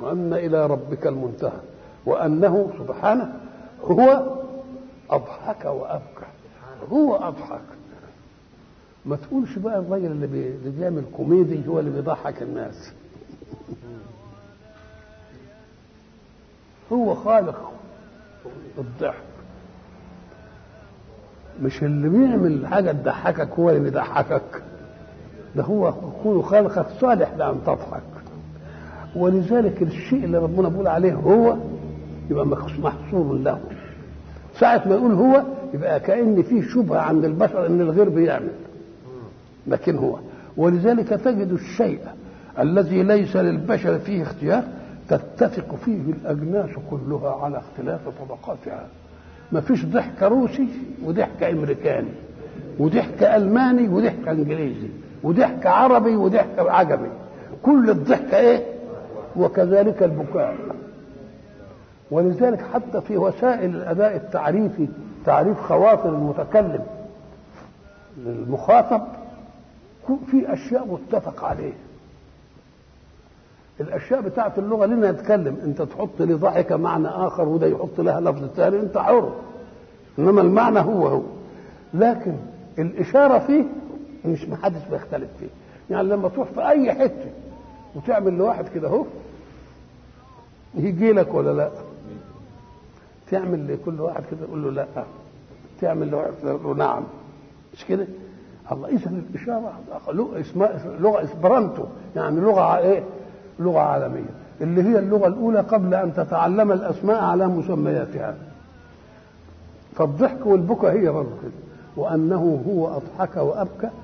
وأن إلى ربك المنتهى وأنه سبحانه هو أضحك وأبكى هو أضحك ما تقولش بقى الراجل اللي, بي... اللي بيعمل كوميدي هو اللي بيضحك الناس هو خالق الضحك مش اللي بيعمل حاجة تضحكك هو اللي بيضحكك ده هو يكون خالقك صالح لأن تضحك ولذلك الشيء اللي ربنا بيقول عليه هو يبقى محصور له ساعة ما يقول هو يبقى كأن فيه شبهة عند البشر أن الغير بيعمل لكن هو ولذلك تجد الشيء الذي ليس للبشر فيه اختيار تتفق فيه الأجناس كلها على اختلاف طبقاتها ما فيش ضحك روسي وضحك امريكاني وضحك الماني وضحك انجليزي وضحك عربي وضحك عجمي كل الضحك ايه وكذلك البكاء ولذلك حتى في وسائل الاداء التعريفي تعريف خواطر المتكلم للمخاطب في اشياء متفق عليه الاشياء بتاعت اللغه لنا نتكلم انت تحط لضحك معنى اخر وده يحط لها لفظ ثاني انت حر انما المعنى هو هو لكن الاشاره فيه مش محدش بيختلف فيه يعني لما تروح في اي حته وتعمل لواحد كده اهو يجي لك ولا لا تعمل لكل واحد كده تقول له لا تعمل لواحد تقول له نعم مش كده الله اذا الاشاره لغه اسمها لغه اسبرانتو يعني لغه ايه لغه عالميه اللي هي اللغه الاولى قبل ان تتعلم الاسماء على مسمياتها فالضحك والبكاء هي برضه كده وانه هو اضحك وابكى